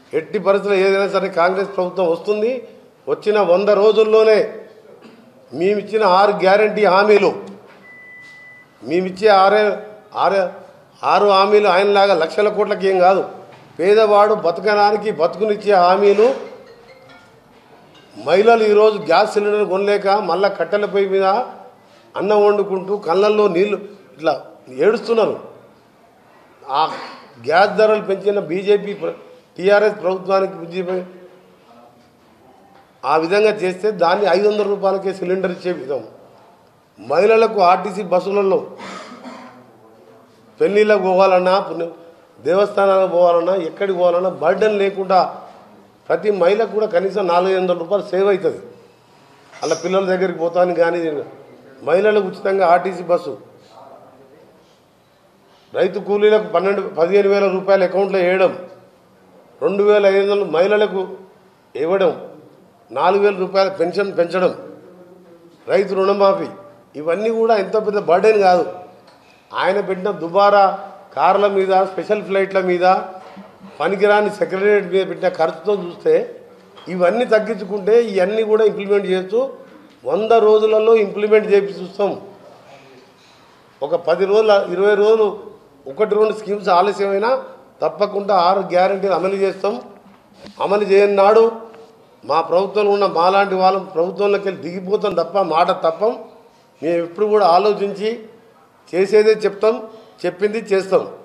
ఎట్టి పరిస్థితుల్లో ఏదైనా సరే కాంగ్రెస్ ప్రభుత్వం వస్తుంది వచ్చిన వంద రోజుల్లోనే మేమిచ్చిన ఆరు గ్యారంటీ హామీలు మేమిచ్చే ఆరే ఆరు ఆరు హామీలు ఆయనలాగా లక్షల కోట్లకి ఏం కాదు పేదవాడు బతకడానికి బతుకునిచ్చే హామీలు మహిళలు ఈరోజు గ్యాస్ సిలిండర్ కొనలేక మళ్ళా కట్టెల పొయ్యి మీద అన్నం వండుకుంటూ కళ్ళల్లో నీళ్లు ఇట్లా ఏడుస్తున్నారు ఆ గ్యాస్ ధరలు పెంచిన బీజేపీ టీఆర్ఎస్ ప్రభుత్వానికి బీజేపీ ఆ విధంగా చేస్తే దాన్ని ఐదు వందల రూపాయలకే సిలిండర్ ఇచ్చే విధం మహిళలకు ఆర్టీసీ బస్సులలో పెళ్ళిళ్ళకు పోవాలన్నా పుణ్య దేవస్థానాలకు పోవాలన్నా ఎక్కడికి పోవాలన్నా బర్డన్ లేకుండా ప్రతి మహిళకు కూడా కనీసం నాలుగు వందల రూపాయలు సేవ్ అవుతుంది అలా పిల్లల దగ్గరికి పోతాను కానీ మహిళలకు ఉచితంగా ఆర్టీసీ బస్సు రైతు కూలీలకు పన్నెండు పదిహేను వేల రూపాయలు అకౌంట్లో వేయడం రెండు వేల ఐదు వందలు మహిళలకు ఇవ్వడం నాలుగు వేల రూపాయల పెన్షన్ పెంచడం రైతు రుణమాఫీ ఇవన్నీ కూడా ఎంతో పెద్ద బర్డెన్ కాదు ఆయన పెట్టిన దుబారా కార్ల మీద స్పెషల్ ఫ్లైట్ల మీద పనికిరాని సెక్రటరియట్ మీద పెట్టిన ఖర్చుతో చూస్తే ఇవన్నీ తగ్గించుకుంటే ఇవన్నీ కూడా ఇంప్లిమెంట్ చేస్తూ వంద రోజులలో ఇంప్లిమెంట్ చేసి చూస్తాం ఒక పది రోజుల ఇరవై రోజులు ఒకటి రెండు స్కీమ్స్ ఆలస్యమైనా తప్పకుండా ఆరు గ్యారంటీలు అమలు చేస్తాం అమలు చేయని నాడు మా ప్రభుత్వంలో ఉన్న మాలాంటి వాళ్ళం ప్రభుత్వంలోకి వెళ్ళి దిగిపోతాం తప్ప మాట తప్పం మేము ఎప్పుడు కూడా ఆలోచించి చేసేదే చెప్తాం చెప్పింది చేస్తాం